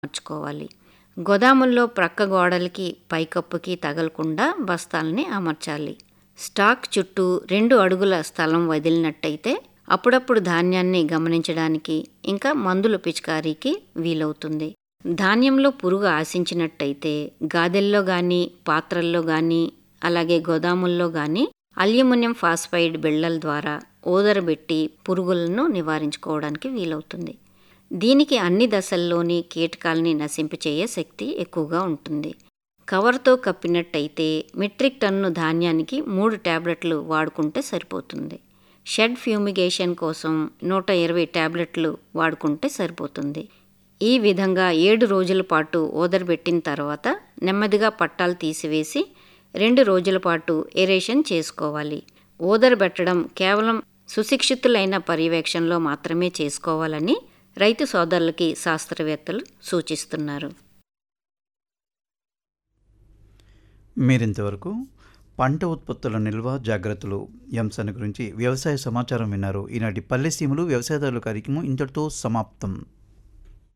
అమర్చుకోవాలి గోదాముల్లో ప్రక్క గోడలకి పైకప్పుకి తగలకుండా బస్తాల్ని అమర్చాలి స్టాక్ చుట్టూ రెండు అడుగుల స్థలం వదిలినట్టయితే అప్పుడప్పుడు ధాన్యాన్ని గమనించడానికి ఇంకా మందుల పిచికారీకి వీలవుతుంది ధాన్యంలో పురుగు ఆశించినట్టయితే గాదెల్లో కానీ పాత్రల్లో కానీ అలాగే గోదాముల్లో కానీ అల్యూమినియం ఫాస్ఫైడ్ బిళ్ళల ద్వారా ఓదరబెట్టి పురుగులను నివారించుకోవడానికి వీలవుతుంది దీనికి అన్ని దశల్లోని కీటకాల్ని నశింపచేయే శక్తి ఎక్కువగా ఉంటుంది కవర్తో కప్పినట్టయితే మెట్రిక్ టన్ను ధాన్యానికి మూడు ట్యాబ్లెట్లు వాడుకుంటే సరిపోతుంది షెడ్ ఫ్యూమిగేషన్ కోసం నూట ఇరవై ట్యాబ్లెట్లు వాడుకుంటే సరిపోతుంది ఈ విధంగా ఏడు రోజుల పాటు ఓదరబెట్టిన తర్వాత నెమ్మదిగా పట్టాలు తీసివేసి రెండు రోజుల పాటు ఎరేషన్ చేసుకోవాలి ఓదరబెట్టడం కేవలం సుశిక్షితులైన పర్యవేక్షణలో మాత్రమే చేసుకోవాలని రైతు సోదరులకి శాస్త్రవేత్తలు సూచిస్తున్నారు మీరింతవరకు పంట ఉత్పత్తుల నిల్వ జాగ్రత్తలు ఈ అంశాన్ని గురించి వ్యవసాయ సమాచారం విన్నారు ఈనాటి పల్లెసీములు వ్యవసాయదారుల కార్యక్రమం ఇంతటితో సమాప్తం